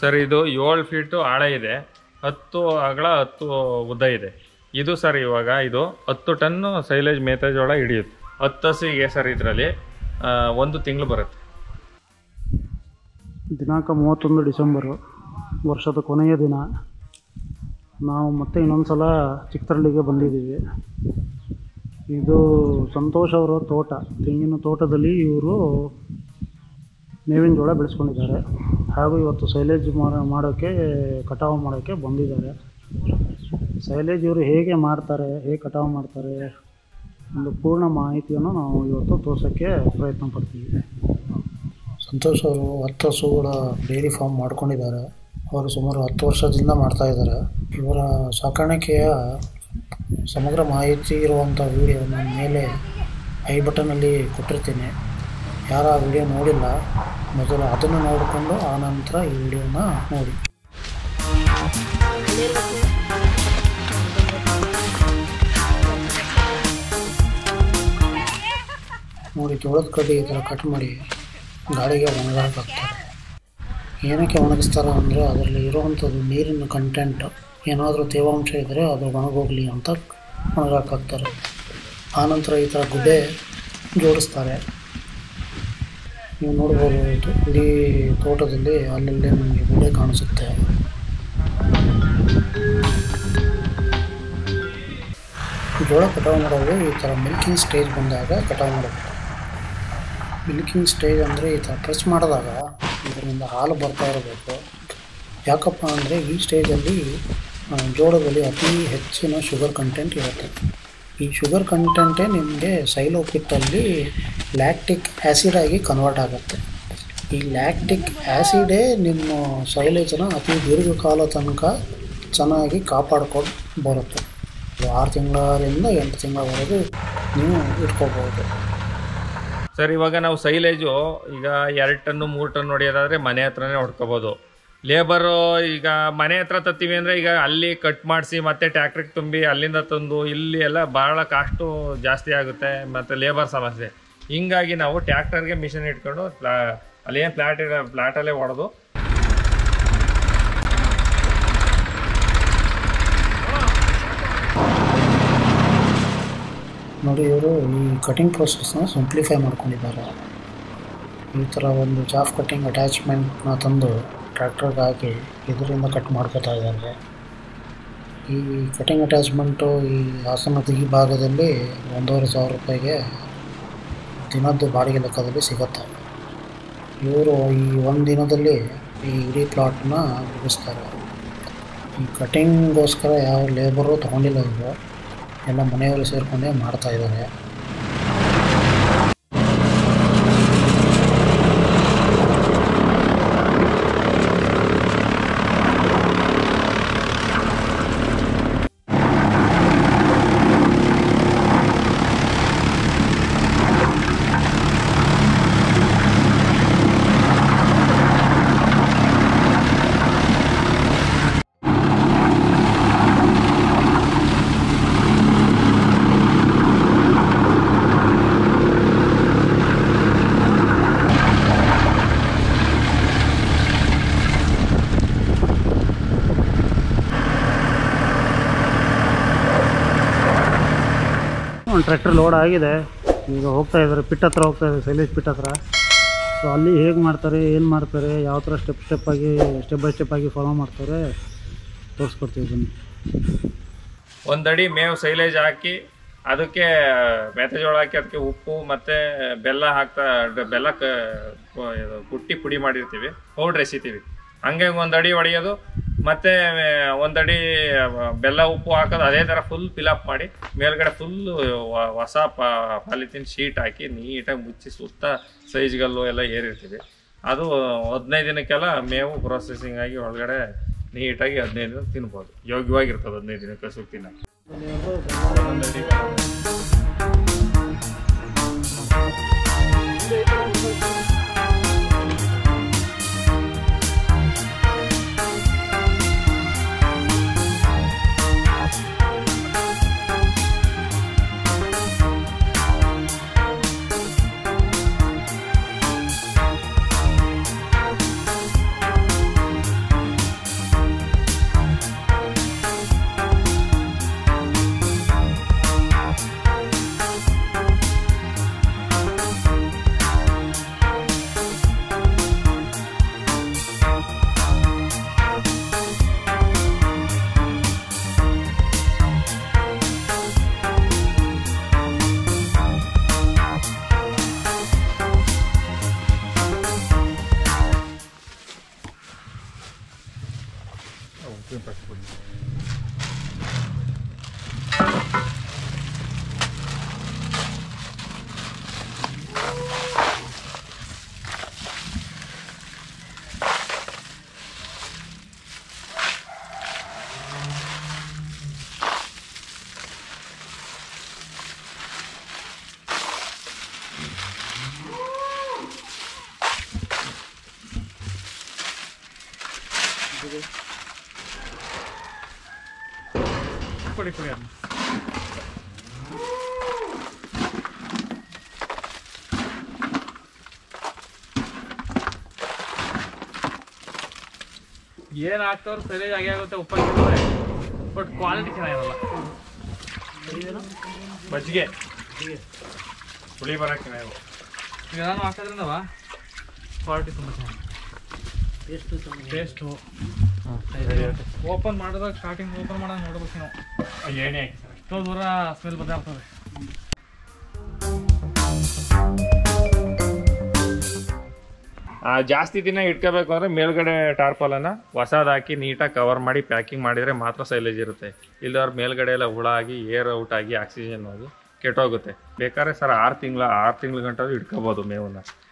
sir ಇದು ಏಳು feet ಆಳ ಇದೆ ಹತ್ತು ಅಗಲ ಹತ್ತು ಉದ್ದ ಇದೆ ಇದು ಸರ್ ಇವಾಗ ಇದು ಹತ್ತು ಟನ್ನು ಸೈಲೇಜ್ ಮೇತೆಜೋಳ ಹಿಡಿಯುತ್ತೆ ಹತ್ತು ಹಸಿಗೆ ಸರ್ ಇದರಲ್ಲಿ ಒಂದು ತಿಂಗಳು ಬರುತ್ತೆ ದಿನಾಂಕ ಮೂವತ್ತೊಂದು ಡಿಸೆಂಬರು ವರ್ಷದ ಕೊನೆಯ ದಿನ ನಾವು ಮತ್ತೆ ಇನ್ನೊಂದು ಸಲ ಚಿಕ್ಕತರಳಿಗೆ ಬಂದಿದ್ದೀವಿ ಇದು ಸಂತೋಷ್ ಅವರ ತೋಟ ತೆಂಗಿನ ತೋಟದಲ್ಲಿ ಇವರು ಮೇವಿನ ಜೋಳ ಬೆಳೆಸ್ಕೊಂಡಿದ್ದಾರೆ ಹಾಗೂ ಇವತ್ತು ಸೈಲೇಜ್ ಮಾಡ ಮಾಡೋಕ್ಕೆ ಕಟಾವು ಮಾಡೋಕ್ಕೆ ಬಂದಿದ್ದಾರೆ ಸೈಲೇಜ್ ಇವರು ಹೇಗೆ ಮಾಡ್ತಾರೆ ಹೇಗೆ ಕಟಾವು ಮಾಡ್ತಾರೆ ಒಂದು ಪೂರ್ಣ ಮಾಹಿತಿಯನ್ನು ನಾವು ಇವತ್ತು ತೋರ್ಸೋಕ್ಕೆ ಪ್ರಯತ್ನ ಪಡ್ತೀವಿ ಸಂತೋಷ್ ಅವರು ಹತ್ತು ಹಸುಗಳ ಡೈರಿ ಫಾರ್ಮ್ ಮಾಡ್ಕೊಂಡಿದ್ದಾರೆ ಅವರು ಸುಮಾರು ಹತ್ತು ವರ್ಷದಿಂದ ಮಾಡ್ತಾ ಇದ್ದಾರೆ ಇವರ ಸಾಕಾಣಿಕೆಯ ಸಮಗ್ರ ಮಾಹಿತಿ ಇರುವಂಥ ವಿಡಿಯೋ ನಾನು ಮೇಲೆ ಐ ಬಟನಲ್ಲಿ ಕೊಟ್ಟಿರ್ತೀನಿ ಯಾರು ಆ ವಿಡಿಯೋ ನೋಡಿಲ್ಲ ಮೊದಲು ಅದನ್ನು ನೋಡಿಕೊಂಡು ಆನಂತರ ಈ ವಿಡಿಯೋನ ನೋಡಿ ನೋಡಿ ಜೋಳದ ಕಡ್ಡಿ ಈ ಥರ ಕಟ್ ಮಾಡಿ ಗಾಳಿಗೆ ಒಣಗಾಕ್ ಹಾಕ್ತಾರೆ ಏನಕ್ಕೆ ಒಣಗಿಸ್ತಾರೆ ಅಂದರೆ ಅದರಲ್ಲಿ ಇರುವಂಥದ್ದು ನೀರಿನ ಕಂಟೆಂಟ್ ಏನಾದರೂ ತೇವಾಂಶ ಇದ್ದರೆ ಅದು ಒಣಗೋಗಲಿ ಅಂತ ಒಣಗಾಕ್ ಹಾಕ್ತಾರೆ ಆನಂತರ ಈ ಥರ ಗುಡ್ಡೆ ಜೋಡಿಸ್ತಾರೆ ನೀವು ನೋಡ್ಬೋದು ಇದು ಇಡೀ ತೋಟದಲ್ಲಿ ಅಲ್ಲಲ್ಲೇ ನಮಗೆ ಗುಡ್ಡೆ ಕಾಣಿಸುತ್ತೆ ಜೋಳ ಕಟಾವು ಮಾಡೋದು ಈ ಥರ ಮಿಲ್ಕಿಂಗ್ ಸ್ಟೇಜ್ ಬಂದಾಗ ಕಟಾವು ಮಾಡಬೇಕು ಮಿಲ್ಕಿಂಗ್ ಸ್ಟೇಜ್ ಅಂದರೆ ಈ ಥರ ಪ್ರೆಸ್ ಮಾಡಿದಾಗ ಇದರಿಂದ ಹಾಲು ಬರ್ತಾ ಇರಬೇಕು ಯಾಕಪ್ಪ ಅಂದರೆ ಈ ಸ್ಟೇಜಲ್ಲಿ ಆ, ಜೋಳದಲ್ಲಿ ಅತಿ ಹೆಚ್ಚಿನ ಶುಗರ್ ಕಂಟೆಂಟ್ ಇರುತ್ತೆ ಈ ಶುಗರ್ ಕಂಟೆಂಟೇ ನಿಮಗೆ ಸೈಲೋಪಿಟ್ಟಲ್ಲಿ ಲ್ಯಾಕ್ಟಿಕ್ ಆ್ಯಸಿಡ್ ಆಗಿ ಕನ್ವರ್ಟ್ ಆಗುತ್ತೆ ಈ ಲ್ಯಾಕ್ಟಿಕ್ ಆ್ಯಸಿಡೇ ನಿಮ್ಮ ಸೈಲೇಜನ್ನ ಅತಿ ದೀರ್ಘಕಾಲ ತನಕ ಚೆನ್ನಾಗಿ ಕಾಪಾಡ್ಕೊಂಡು ಬರುತ್ತೆ ಇದು ಆರು ತಿಂಗಳಿಂದ ಎಂಟು ತಿಂಗಳವರೆಗೂ ನೀವು ಇಟ್ಕೋಬೋದು ಸರ್ ಇವಾಗ ನಾವು ಸೈಲೇಜು ಈಗ ಎರಡು ಟನ್ನು ಮೂರು ಟನ್ ಹೊಡೆಯೋದಾದ್ರೆ ಮನೆ ಹತ್ರನೇ ಹೊಡ್ಕೋಬೋದು ಲೇಬರು ಈಗ ಮನೆ ಹತ್ರ ತತ್ತೀವಿ ಅಂದರೆ ಈಗ ಅಲ್ಲಿ ಕಟ್ ಮಾಡಿಸಿ ಮತ್ತೆ ಟ್ಯಾಕ್ಟ್ರಿಗೆ ತುಂಬಿ ಅಲ್ಲಿಂದ ತಂದು ಇಲ್ಲಿ ಎಲ್ಲ ಭಾಳ ಕಾಸ್ಟು ಜಾಸ್ತಿ ಆಗುತ್ತೆ ಮತ್ತು ಲೇಬರ್ ಸಮಸ್ಯೆ ಹಿಂಗಾಗಿ ನಾವು ಟ್ಯಾಕ್ಟರ್ಗೆ ಮಿಷನ್ ಇಟ್ಕೊಂಡು ಪ್ಲಾ ಅಲ್ಲೇನು ಪ್ಲಾಟ್ ಇರೋ ಪ್ಲಾಟಲ್ಲೇ ಹೊಡೆದು ನೋಡಿ ಇವರು ಈ ಕಟಿಂಗ್ ಪ್ರೊಸೆಸ್ನ ಸಿಂಪ್ಲಿಫೈ ಮಾಡ್ಕೊಂಡಿದ್ದಾರೆ ಈ ಥರ ಒಂದು ಜಾಫ್ ಕಟ್ಟಿಂಗ್ ಅಟ್ಯಾಚ್ಮೆಂಟ್ನ ತಂದು ಟ್ರ್ಯಾಕ್ಟರ್ಗೆ ಹಾಕಿ ಇದರಿಂದ ಕಟ್ ಮಾಡ್ಕೋತಾ ಇದ್ದಾರೆ ಈ ಕಟಿಂಗ್ ಅಟ್ಯಾಚ್ಮೆಂಟು ಈ ಹಾಸನದ ಈ ಭಾಗದಲ್ಲಿ ಒಂದೂವರೆ ಸಾವಿರ ರೂಪಾಯಿಗೆ ದಿನದ್ದು ಬಾಡಿಗೆ ಲೆಕ್ಕದಲ್ಲಿ ಸಿಗುತ್ತೆ ಇವರು ಈ ಒಂದು ದಿನದಲ್ಲಿ ಈ ಇಡೀ ಪ್ಲಾಟ್ನ ಮುಗಿಸ್ತಾರೆ ಈ ಕಟಿಂಗ್ಗೋಸ್ಕರ ಯಾವ ಲೇಬರು ತೊಗೊಂಡಿಲ್ಲ ಇವರು ಎಲ್ಲ ಮನೆಯವರು ಸೇರಿಕೊಂಡೇ ಮಾಡ್ತಾ ಇದ್ದಾರೆ ಒಂದು ಟ್ರ್ಯಾಕ್ಟರ್ ಲೋಡ್ ಆಗಿದೆ ಈಗ ಹೋಗ್ತಾ ಇದ್ದಾರೆ ಪಿಟ್ ಹತ್ರ ಹೋಗ್ತಾ ಇದ್ದಾರೆ ಸೈಲೇಜ್ ಪಿಟ್ ಹತ್ರ ಸೊ ಅಲ್ಲಿ ಹೇಗೆ ಮಾಡ್ತಾರೆ ಏನು ಮಾಡ್ತಾರೆ ಯಾವ ಥರ ಸ್ಟೆಪ್ ಸ್ಟೆಪ್ ಆಗಿ ಸ್ಟೆಪ್ ಬೈ ಸ್ಟೆಪ್ ಆಗಿ ಫಾಲೋ ಮಾಡ್ತಾರೆ ತೋರಿಸ್ಕೊಡ್ತೀವಿ ಬನ್ನಿ ಒಂದಡಿ ಮೇವು ಸೈಲೇಜ್ ಹಾಕಿ ಅದಕ್ಕೆ ಮೆತೆಜೋಳ ಹಾಕಿ ಅದಕ್ಕೆ ಉಪ್ಪು ಮತ್ತೆ ಬೆಲ್ಲ ಹಾಕ್ತಾ ಡ- ಬೆಲ್ಲ ಕ- ಕು- ಇದು ಕುಟ್ಟಿ ಪುಡಿ ಮಾಡಿರ್ತೀವಿ ಪೌಡ್ರ್ ಎಸಿತೀವಿ ಹಂಗೆ ಒಂದಡಿ ಹೊಡೆಯೋದು ಮತ್ತೆ ಒಂದಡಿ ಬೆಲ್ಲ ಉಪ್ಪು ಹಾಕೋದು ಅದೇ ಥರ ಫುಲ್ ಫಿಲಪ್ ಮಾಡಿ ಮೇಲ್ಗಡೆ ಫುಲ್ ಹೊಸ ಪಾಲಿಥಿನ್ ಶೀಟ್ ಹಾಕಿ ನೀಟಾಗಿ ಮುಚ್ಚಿ ಸುತ್ತ ಸೈಜ್ಗಲ್ಲು ಎಲ್ಲ ಏರಿರ್ತೀವಿ ಅದು ಹದಿನೈದು ದಿನಕ್ಕೆಲ್ಲ ಮೇವು ಪ್ರೊಸೆಸಿಂಗ್ ಆಗಿ ಒಳಗಡೆ ನೀಟಾಗಿ ಹದಿನೈದು ದಿನ ತಿನ್ಬೋದು ಯೋಗ್ಯವಾಗಿರ್ತದೆ ಹದಿನೈದು ದಿನಕ್ಕೆ ಹಸು ತಿನ್ನಕ್ಕೆ ಹಾಗೆ ಕೊಡಿ ಕೊಡಿ ಅದನ್ನ ಏನು ಹಾಕ್ತವ್ರು ಸರಿಯಾಗಿ ಆಗೇ ಆಗುತ್ತೆ ಉಪ್ಪ ಬಟ್ ಕ್ವಾಲಿಟಿ ಚೆನ್ನಾಗಿರಲ್ಲ ಇದೇನೋ ಮಜ್ಜಿಗೆ ಹೀಗೆ ಹುಳಿ ಬರಕ್ಕೆ ನಾವು ಈಗ ನಾನು ಹಾಕೋದ್ರಿಂದವ ಕ್ವಾಲಿಟಿ ತುಂಬ ಚೆನ್ನಾಗಿ ಟೇಸ್ಟು ಚೆನ್ನಾಗಿ ಟೇಸ್ಟು ಓಪನ್ ಮಾಡಿದಾಗ ಸ್ಟಾರ್ಟಿಂಗ್ ಓಪನ್ ಮಾಡೋದು ನೋಡ್ಬೇಕು ನಾವು ಎಣ್ಣೆ ಎಷ್ಟೋ ದೂರ ಸ್ಮೆಲ್ ಬರ್ತದೆ ಆ, ಜಾಸ್ತಿ ದಿನ ಇಟ್ಕೋಬೇಕು ಅಂದ್ರೆ ಮೇಲ್ಗಡೆ ಟಾರ್ಪಲನ್ನ ಹೊಸದ್ ಹಾಕಿ ನೀಟಾಗಿ ಕವರ್ ಮಾಡಿ ಪ್ಯಾಕಿಂಗ್ ಮಾಡಿದ್ರೆ ಮಾತ್ರ ಸೈಲೇಜ್ ಇರುತ್ತೆ ಇಲ್ಲವ್ರ ಮೇಲ್ಗಡೆ ಎಲ್ಲ ಹುಳ ಆಗಿ ಏರ್ ಔಟ್ ಆಗಿ ಆಕ್ಸಿಜನ್ ಹೋಗಿ ಕೆಟ್ಟೋಗುತ್ತೆ ಬೇಕಾದ್ರೆ ಸರ್ ಆರು ತಿಂಗಳ ಆರು ತಿಂಗಳ ಗಂಟೆ ಇಟ್ಕೋಬೋದು ಮೇವನ್ನ